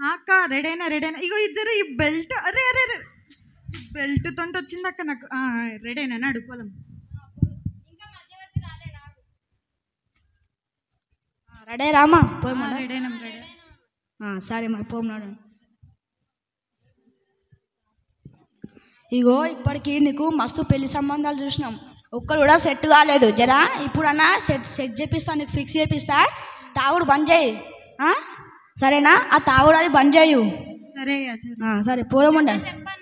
ఆ అక్క రెడైనా రెడైనా ఇగో ఇద్దరు ఈ బెల్ట్ అరే అరే అరే బెల్ట్ తోటి వచ్చింది అక్క నాకు రెడైనా అడుగుపోదాం రెడీ రామా పోయి రెడైనాం రెడీ సరే మరి పోమన్నాడు ఇగో ఇప్పటికి నీకు మస్తు పెళ్లి సంబంధాలు చూసినాం ఒక్కరు కూడా సెట్ కాలేదు జరా ఇప్పుడన్నా సెట్ సెట్ చేపిస్తా నీకు ఫిక్స్ చేపిస్తా తాగుడు బంద్ చేయి ఆ? సరేనా ఆ తాగుడు అది బంద్ చేయు సరే అయ్యా సరే ఆ, సరే పోదామండ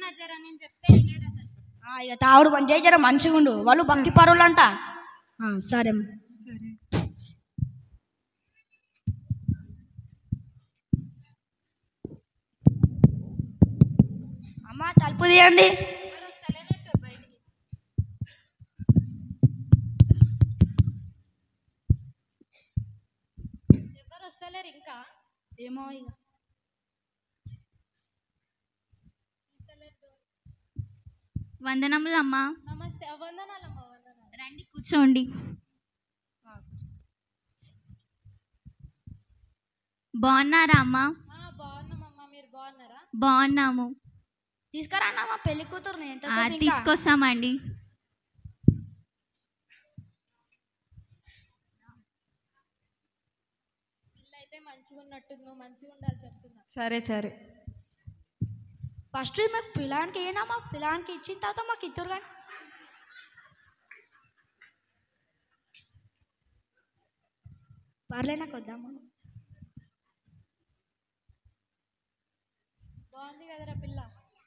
ఇక తాగుడు బంద్ చేయి జర మంచిగా ఉండు వాళ్ళు భక్తి పరువులు అంట ఆ, సరే అమ్మ. సరే అమ్మ తలుపు తీయండి ఎవరు వస్తలేరు ఇంకా ఏమో ఇక వందనములు అమ్మా నమస్తే వందనాలమ్మ వందనాలు రండి కూర్చోండి బాగున్నారా అమ్మా ఆ, బాగున్నామమ్మా మీరు బాగున్నారా బాగున్నాము తీసుకురా మా పెళ్లి కూతురు ఎంత ఆ, తీసుకొస్తామండి ఇల్లు అయితే మంచిగా ఉన్నట్టుంది నువ్వు మంచిగా ఉండాలి చెప్తున్నా సరే సరే ఫస్ట్ మాకు పిలానికి ఏనా మా పిలానికి ఇచ్చిన తర్వాత మాకు ఇద్దరు కానీ పర్లే నాకు వద్దామా బాగుంది కదరా పిల్ల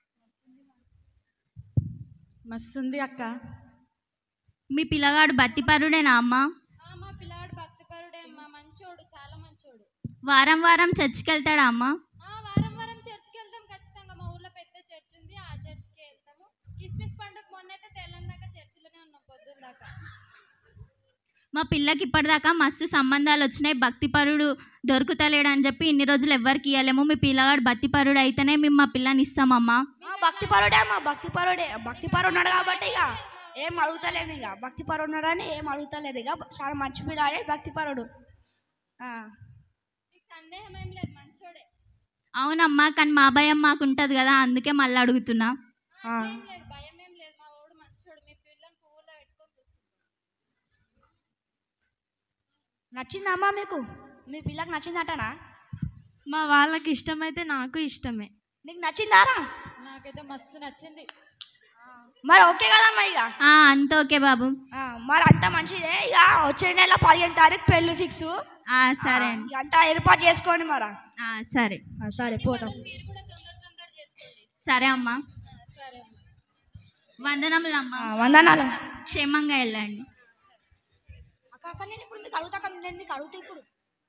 మస్తుంది అక్క మీ పిల్లగాడు బత్తిపరుడేనా అమ్మా ఆ, మా పిల్లాడు భక్తిపరుడే అమ్మా మంచోడు చాలా మంచోడు వారం వారం చర్చికి వెళ్తాడా అమ్మా ఆ, వారం వారం చర్చికి వెళ్తాం ఖచ్చితంగా మా ఊర్లో పెద్ద చర్చ్ ఉంది ఆ చర్చ్కి వెళ్తాము క్రిస్మస్ పండుగ మొన్న అయితే తెల్లని దాకా చర్చిలోనే ఉన్నాం పొద్దున్న దాకా మా పిల్లకి ఇప్పటిదాకా మస్తు సంబంధాలు వచ్చినాయి భక్తిపరుడు దొరుకుతలేడు అని చెప్పి ఇన్ని రోజులు ఎవ్వరికి ఇవ్వలేము మీ పిల్లగాడు భక్తిపరుడు అయితేనే మేము మా పిల్లని ఇస్తామమ్మా భక్తి పరుడే అమ్మా భక్తి పరుడే భక్తి పరు ఉన్నాడు కాబట్టి ఇక ఏం అడుగుతలేదు ఇక భక్తి పరు ఉన్నాడని ఏం అడుగుతలేదు ఇక చాలా మంచి పిల్లాడే భక్తి పరుడు ఆ. నీకు సందేహం ఏం లేదు మంచోడే అవునమ్మా కానీ మా భయం మాకు ఉంటుంది కదా అందుకే మళ్ళీ అడుగుతున్నా ఆ. ఏం లేదు భయం ఏం లేదు మా వాడు మంచోడు మీ పిల్లని పువ్వులో పెట్టుకొని చూసుకుంటాం నచ్చిందమ్మా మీకు మీ పిల్లకి నచ్చిందటనా మా వాళ్ళకి ఇష్టమైతే నాకు ఇష్టమే నీకు నచ్చిందారా నాకైతే మస్తు నచ్చింది మరి ఓకే కదమ్మా ఇక ఆ, అంత ఓకే బాబు ఆ, మరి అంత మంచిదే ఇక వచ్చే నెల పదిహేను తారీఖు పెళ్ళి ఫిక్స్ ఆ, సరే అండి అంతా ఏర్పాటు చేసుకోండి మరా ఆ, సరే ఆ, సరే పోతాం మీరు కూడా తొందర తొందర చేసుకోండి సరే అమ్మా సరే అమ్మా వందనములు అమ్మా ఆ, వందనాలు క్షేమంగా వెళ్ళండి అక్క అక్క నేను ఇప్పుడు మీకు అడుగుతా అక్క, నేను మీకు అడుగుతా ఇప్పుడు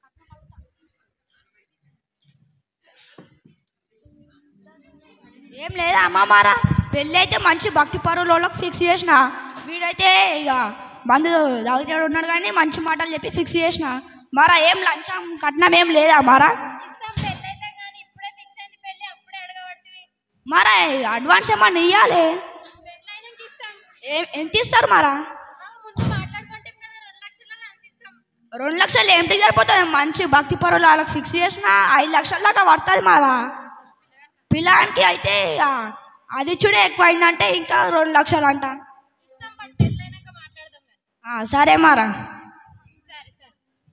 ఏం లేదా అమ్మ మారా పెళ్ళి అయితే మంచి భక్తి పరువులకు ఫిక్స్ చేసిన వీడైతే ఇక బంధు దాగుతాడు ఉన్నాడు కానీ మంచి మాటలు చెప్పి ఫిక్స్ చేసిన మారా ఏం లంచం కట్నం ఏం లేదా మారా ఇస్తాం పెళ్ళి అయితే కానీ ఇప్పుడే ఫిక్స్ అయింది పెళ్ళి అప్పుడే అడగబడుతుంది మారా అడ్వాన్స్ ఏమన్నా ఇవ్వాలి పెళ్ళి అయినాక ఇస్తాం ఏం ఎంత ఇస్తారు మారా ఆ, ముందు మాట్లాడుకుంటాం కదా రెండు లక్షలలో అంత ఇస్తాం రెండు లక్షలు ఏంటికి సరిపోతుంది మంచి భక్తి పరువులు వాళ్ళకి ఫిక్స్ చేసిన ఐదు లక్షల దాకా పడుతుంది మారా పిల్లానికి అయితే ఇక అది చూడే ఎక్కువ అయిందంటే ఇంకా రెండు లక్షలు అంట ఇస్తాం బట్ పెళ్ళి అయినాక మాట్లాడదాం కదా ఆ, సరే మారా సరే సరే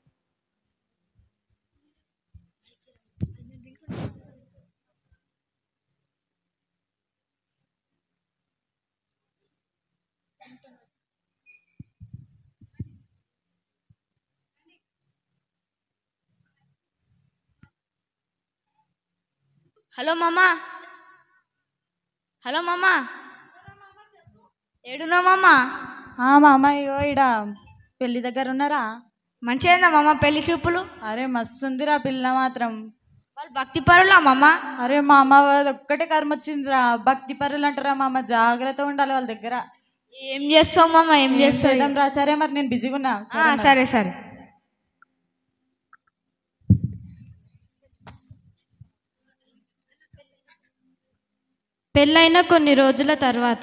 హలో మామా హలో మామా ఏడున్నా మామా ఆ మా అమ్మాయి ఇడ పెళ్లి దగ్గర ఉన్నారా మంచిగా మామ పెళ్లి చూపులు అరే మస్తుందిరా పిల్ల మాత్రం వాళ్ళు భక్తి పరులా మామ అరే మా అమ్మ వాళ్ళది ఒక్కటే కర్మ వచ్చిందిరా భక్తి పరులు అంటారా మా అమ్మ జాగ్రత్తగా ఉండాలి వాళ్ళ దగ్గర ఏం చేస్తావు మామ ఏం చేస్తావు చేద్దాం రా సరే మరి నేను బిజీగా ఉన్నా ఆ, సరే మరి. సరే సరే పెళ్ళైన కొన్ని రోజుల తర్వాత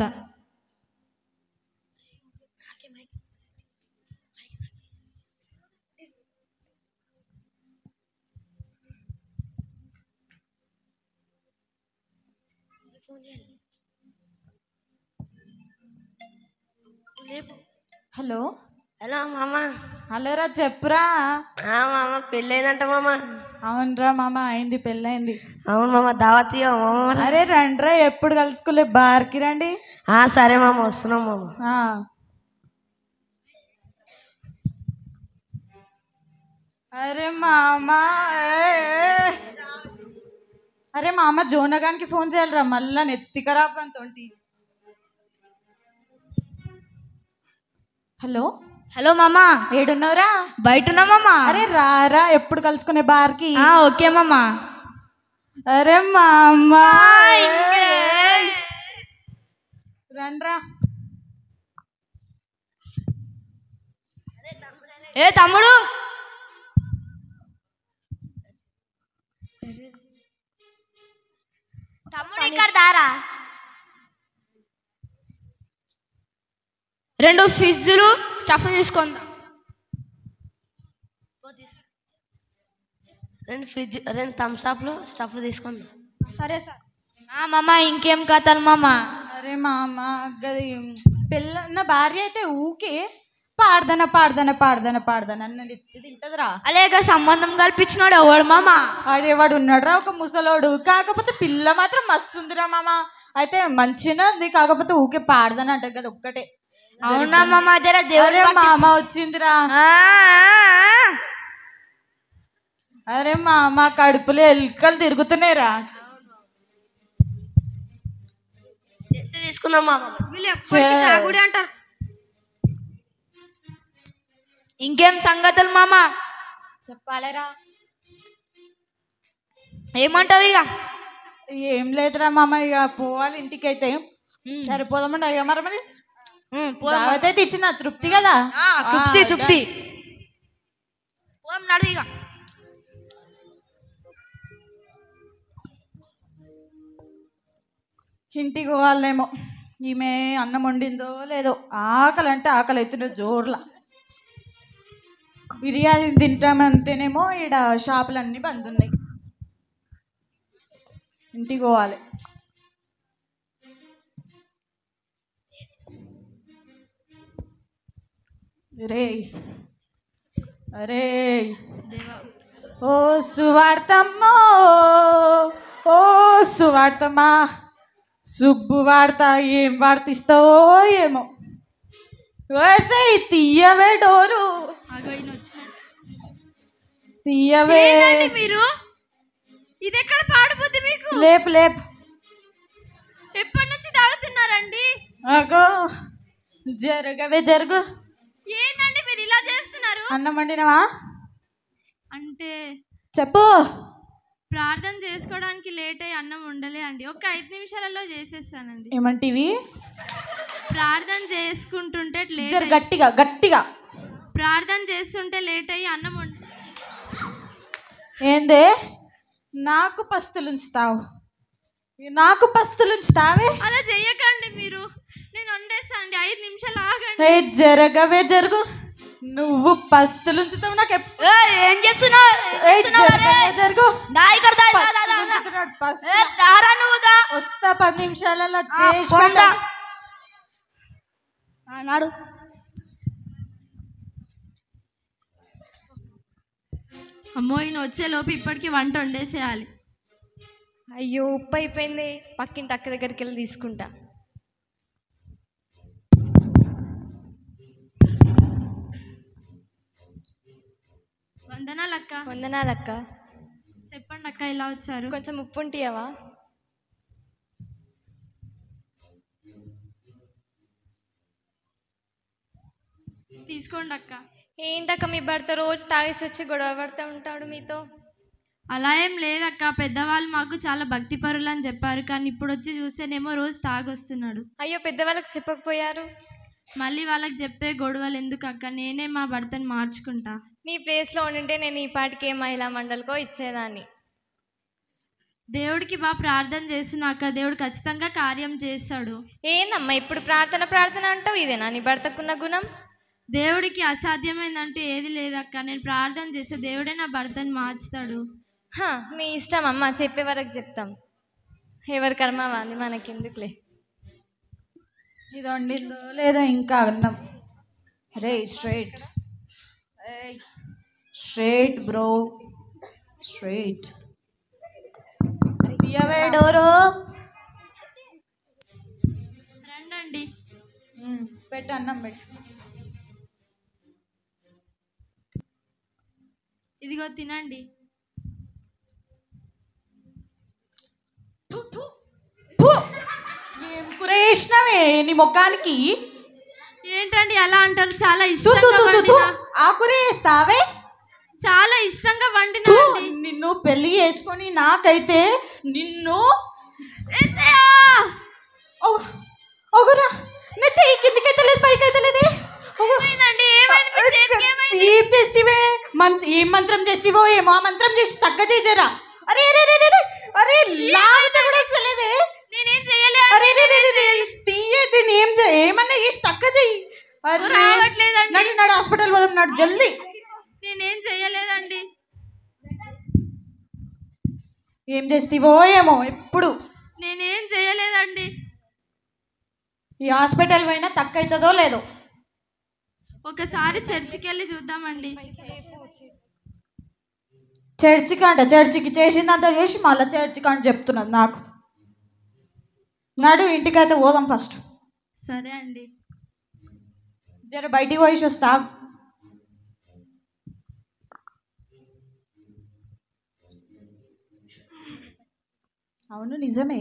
హలో హలో మామ హలోరా చెప్పురా ఆ మామ పెళ్ళైందంట మామ అవునరా మామ అయింది పెళ్ళైంది అవును మామ దావతీయ మామ మరి. అరే రండ్రా ఎప్పుడు కలుసుకోలే బార్కి రండి ఆ సరే మామ వస్తున్నాం మామ ఆ. అరే మామ ఏ, ఏ. అరే మామ జోనగానికి ఫోన్ చేయాలిరా మళ్ళా నెత్తికరా పంతోంటి హలో హలో మామా ఏడున్నావురా బయటనా మామా అరే రారా ఎప్పుడు కలుసుకునే బార్కి ఆ, ఓకే మామా అరే మామ రండ్రా ఏ తమ్ముడు తమ్ముడు ఇక్కడ దారా రెండు ఫిజ్జులు స్టఫ్ తీసుకుందాం రెండు ఫ్రిడ్జ్ రెండు థమ్స్ అప్లు స్టఫ్ తీసుకుందాం సరే సార్ ఆ మామ ఇంకేం కథలు మామ అరే మామ గది పిల్ల నా భార్య అయితే ఊకే పాడదన పాడదన పాడదన పాడదన అన్నది ఎత్తి తింటదిరా అలాగే సంబంధం కల్పించినాడు ఎవడు మామ ఆడేవాడు ఉన్నాడురా ఒక ముసలోడు కాకపోతే పిల్ల మాత్రం మస్తు ఉందిరా మామ అయితే మంచిగా ఉంది కాకపోతే ఊకే పాడదని అంట కదా ఒక్కటే అవునా మామ జర దేవుడు అరే మామ వచ్చిందిరా అరే మామ కడుపులో ఎలుకలు తిరుగుతున్నాయిరా చేసి తీసుకుందాం మామ చే- ఇంకేం సంగతులు మామ చెప్పాలేరా ఏమంటావు ఇక ఏం లేదురా మామ ఇక పోవాలి ఇంటికైతే సరిపోదామండి అయ్యా మరి మరి ఉమ్, పోదాం. దావత్ అయితే ఇచ్చిన తృప్తి కదా ఆ, తృప్తి ఆ, తృప్తి పోదాం నడు ఇక ఇంటికి పోవాలేమో ఈమె అన్నం వండిందో లేదో ఆకలి అంటే ఆకలి అవుతుందో జోర్లా బిర్యానీ తింటామంటేనేమో ఈడ షాపులు అన్నీ బంద్ ఉన్నాయి ఇంటికి పోవాలి రే అరే ఓ సువార్తమ్మో ఓ సువార్తమ్మా సుబ్బు వాడతా ఏం వార్తిస్తావో ఏమో వేసేయ్ తీయవే డోరు తీయవే మీరు ఇది ఎక్కడ పాడబోద్ది మీకు లేపు లేపు ఎప్పటి నుంచి తాగుతున్నారండి అగో జరగవే జరుగు ఏంటండి మీరు ఇలా చేస్తున్నారు అన్నం వండినవా అంటే చెప్పు ప్రార్థన చేసుకోవడానికి లేట్ అయ్యి అన్నం ఉండలే అండి ఒక ఐదు నిమిషాలలో చేసేస్తానండి ఏమంటివి ప్రార్థన చేసుకుంటుంటే లేట్ జర గట్టిగా గట్టిగా ప్రార్థన చేస్తుంటే లేట్ అయ్యి అన్నం వండ ఏందే నాకు పస్తులుంచుతావు నాకు పస్తులుంచుతావే అలా చెయ్యకండి మీరు నేను వండేస్తానండి ఐదు నిమిషాలు ఆగండి ఏ జరగవే జరుగు నువ్వు పస్తులుంచుతావు నాకు ఎప్పుడు ఏయ్, ఏం చేస్తున్నావు ఏ జరగవే జరుగు దా ఇక్కడ దా, దా, దా, దా, దా. పస్తులుంచుతున్నాడు, పస్తు. ఏ, దారా నువ్వు దా. వస్తా పది నిమిషాలలో ఆ, చేసి ఫోన్ దా. పెడతా. ఆ, నాడు అమ్మో ఈయన వచ్చే లోపు ఇప్పటికి వంట వండేసేయాలి అయ్యో ఉప్పు అయిపోయింది పక్కింటి అక్క దగ్గరికి వెళ్ళి తీసుకుంటా వందనాలు అక్క వందనాలక్క చెప్పండి అక్క ఇలా వచ్చారు కొంచెం ఉప్పు ఉంటియవా తీసుకోండి అక్క ఏంటక్క మీ భర్త రోజు తాగేసి వచ్చి గొడవ పడుతూ ఉంటాడు మీతో అలా ఏం లేదక్క పెద్దవాళ్ళు మాకు చాలా భక్తి పరులు అని చెప్పారు కానీ ఇప్పుడు వచ్చి చూస్తేనేమో రోజు తాగొస్తున్నాడు అయ్యో పెద్దవాళ్ళకి చెప్పకపోయారు మళ్ళీ వాళ్ళకి చెప్తే గొడవలు ఎందుకు అక్క నేనే మా భర్తను మార్చుకుంటా నీ ప్లేస్లో ఉండింటే నేను ఈ పాటికి ఏ మహిళా మండలికో ఇచ్చేదాన్ని దేవుడికి బాగా ప్రార్థన చేస్తున్నా అక్క దేవుడు ఖచ్చితంగా కార్యం చేస్తాడు ఏందమ్మా ఇప్పుడు ప్రార్థన ప్రార్థన అంటావు ఇదేనా నీ భర్తకున్న గుణం దేవుడికి అసాధ్యమైందంటూ ఏది లేదక్క నేను ప్రార్థన చేస్తే దేవుడే నా భర్తను మార్చుతాడు హ, మీ ఇష్టం అమ్మ చెప్పే వరకు చెప్తాం ఎవరి కర్మ వాంది మనకెందుకులే ఇది వండిందో లేదో ఇంకా అన్నం రే స్ట్రైట్ స్ట్రైట్ బ్రో స్ట్రైట్ తీయవే డోరు రండి ఉమ్, పెట్టు అన్నం పెట్టు ఇదిగో తినండి థు, థు. థు. ఏం కూర వేసినావే నీ ముఖానికి ఏంటండి అలా అంటారు చాలా తు ఇష్టంగా తు తు తు తు. వండిన ఆ కూర వేస్తావే చాలా ఇష్టంగా తు. వండిన నిన్ను పెళ్లి చేసుకొని నాకైతే నిన్ను ఒగురా నా చెయ్యి కిందికైతే లేదు పైకి అయితే లేదే ఒగు. ఏమైందండి ఏమైంది మీ చేతికి ఏమైంది? ఏం చేస్తివే మంత్ ఏం మంత్రం చేస్తివో ఏమో ఆ మంత్రం చేసి తగ్గ చేజరా అరే అరే అరే అరే అరే లాగితే కూడా వస్తలేదే నేనేం చెయ్యలే అరే రే రే రే రే తీయే దీన్ని ఏం చే ఏమన్నా చేసి తగ్గ చెయ్యి అరే రావట్లేదండి నడు నడు హాస్పిటల్ పోదాం నడు జల్దీ నేనేం చెయ్యలేదండి ఏం చేస్తివో ఏమో ఎప్పుడు నేనేం చెయ్యలేదండి ఈ హాస్పిటల్ పోయినా తక్కువ అవుతుందో లేదో ఒకసారి చర్చికి వెళ్ళి చూద్దామండి చర్చికి అంట చర్చికి చేసిందంతా చేసి మళ్ళీ చర్చికి అని చెప్తున్నది నాకు నడు ఇంటికైతే పోదాం ఫస్ట్ సరే అండి జర బయటికి పోయి వస్తా అవును నిజమే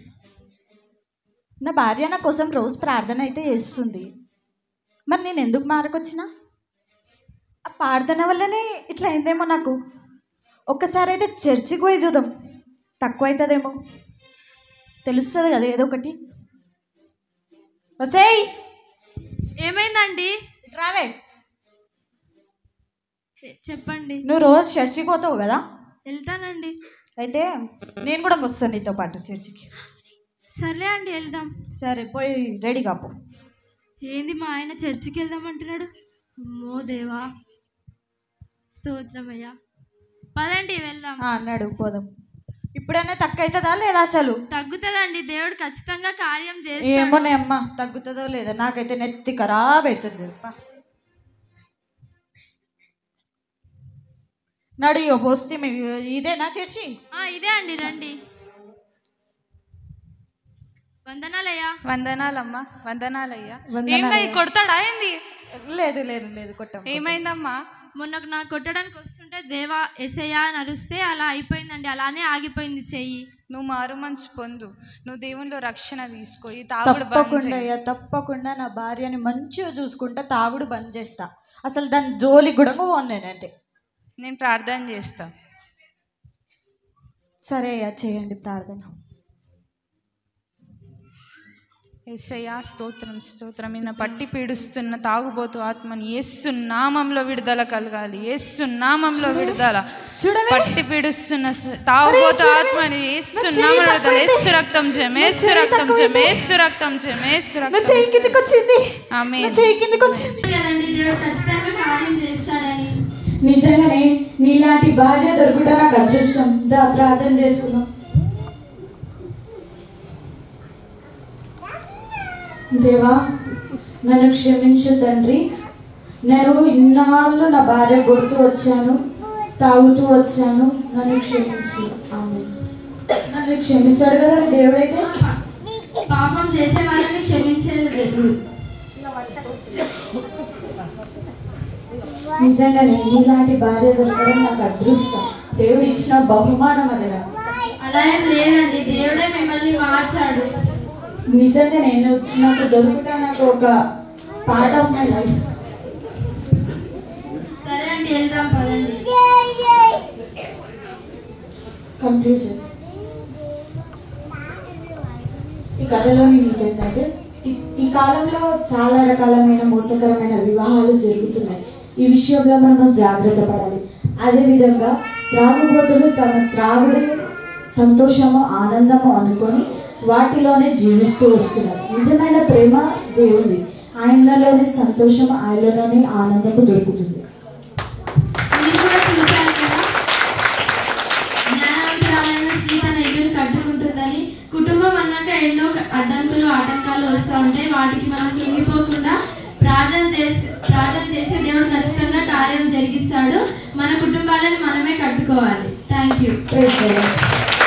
నా భార్య నా కోసం రోజు ప్రార్థన అయితే చేస్తుంది మరి నేను ఎందుకు మారకొచ్చినా ఆ ప్రార్థన వల్లనే ఇట్లా అయిందేమో నాకు ఒక్కసారి అయితే చర్చికి పోయి చూద్దాం తక్కువ అవుతుందేమో తెలుస్తుంది కదా ఏదో ఒకటి వసేయ్ ఏమైందండి రావే ఏ- చెప్పండి నువ్వు రోజు చర్చికి పోతావు కదా వెళ్తానండి అయితే నేను కూడా వస్తాను నీతో పాటు చర్చికి సర్లే అండి వెళ్దాం సరే పోయి రెడీ కాపు ఏంది మా ఆయన చర్చికి వెళ్దామంటున్నాడు అమ్మో దేవా స్తోత్రమయ్యా పదండి వెళ్దాం అన్నాడు పోదాం ఇప్పుడైనా తక్కువ అవుతుందా లేదా అసలు తగ్గుతుందండి దేవుడు ఖచ్చితంగా కార్యం చేస్తాడు ఏమోనే అమ్మ తగ్గుతుందో లేదో నాకైతే నెత్తి ఖరాబ్ అవుతుంది అబ్బా. నడు ఇగో పోస్తే మీ- ఇదేనా చర్చి ఆ, ఇదే అండి రండి వందనాలయ్యా వందనాలమ్మా వందనాలయ్యా వందనాలయ్యా. ఏమైంది కొడతాడా ఏంది లేదు లేదు లేదు కొట్టాం ఏమైందమ్మా మొన్న నాకు కొట్టడానికి వస్తుంటే దేవా ఎసయ్యా అని అరిస్తే అలా అయిపోయిందండి అలానే ఆగిపోయింది చెయ్యి నువ్వు మారు మనసు పొందు నువ్వు దేవునిలో రక్షణ తీసుకో ఈ తాగుడు బంద్ తప్పకుండా చేయి. అయ్యా తప్పకుండా నా భార్యని మంచిగా చూసుకుంటా తాగుడు బంద్ చేస్తా అసలు దాని జోలికి కూడా పోను నేనంటే నేను ప్రార్థన చేస్తా సరే అయ్యా చేయండి ప్రార్థన ఎస్సయ్యా స్తోత్రం స్తోత్రం ఈయన పట్టి పీడుస్తున్న తాగుబోతు ఆత్మని యేసు నామంలో విడుదల కలగాలి యేసు నామంలో విడుదల చూడవే పట్టి పీడుస్తున్న స- తాగుబోతు ఆత్మని యేసు నామంలో విడుదల యేసు రక్తం జయం యేసు రక్తం జయం యేసు రక్తం జయం యేసు నా రక్తం చెయ్యి కిందకి వచ్చింది ఆమె నా చెయ్యి కిందకి వచ్చింది కదండి దేవుడు ఖచ్చితంగా కార్యం చేస్తాడని నిజంగానే నీలాంటి భార్య దొరుకుట నాకు అదృష్టం దా ప్రార్థన చేసుకుందాం దేవా నన్ను క్షమించు తండ్రి నేను ఇన్నాళ్ళు నా భార్య కొడుతూ వచ్చాను తాగుతూ వచ్చాను నన్ను క్షమించు ఆమె నన్ను క్షమిస్తాడు కదా నీ దేవుడైతే పాపం చేసే వాళ్ళని క్షమించేది దేవుడు నిజంగానే నీలాంటి భార్య దొరకడం నాకు అదృష్టం దేవుడు ఇచ్చిన బహుమానం అది నాకు అలా ఏం లేదండి దేవుడే మిమ్మల్ని మార్చాడు నిజంగా నేను నాకు దొరుకుతా నాకు ఒక పార్ట్ ఆఫ్ మై లైఫ్ సరే అండి వెళ్దాం పదండి కంక్లూజన్ ఈ కథలోని నీతి ఏంటంటే ఈ- ఈ కాలంలో చాలా రకాలమైన మోసకరమైన వివాహాలు జరుగుతున్నాయి ఈ విషయంలో మనం జాగ్రత్త పడాలి అదేవిధంగా త్రాగుబోతులు తమ త్రాగుడే సంతోషము ఆనందము అనుకొని వాటిలోనే జీవిస్తూ వస్తున్నారు నిజమైన ప్రేమ దేవుడి ఆయనలోనే సంతోషం ఆయనలోనే ఆనందము దొరుకుతుంది మీరు కూడా చూశారు కదా జ్ఞానవంతురాలైన స్త్రీ తన ఇల్లును కట్టుకుంటుందని వస్తూ ఉంటాయి వాటికి మనం కుంగిపోకుండా ప్రార్థన చేసి ప్రార్థన చేస్తే దేవుడు ఖచ్చితంగా కార్యం జరిగిస్తాడు మన కుటుంబాలను మనమే కట్టుకోవాలి thank you Praise the Lord.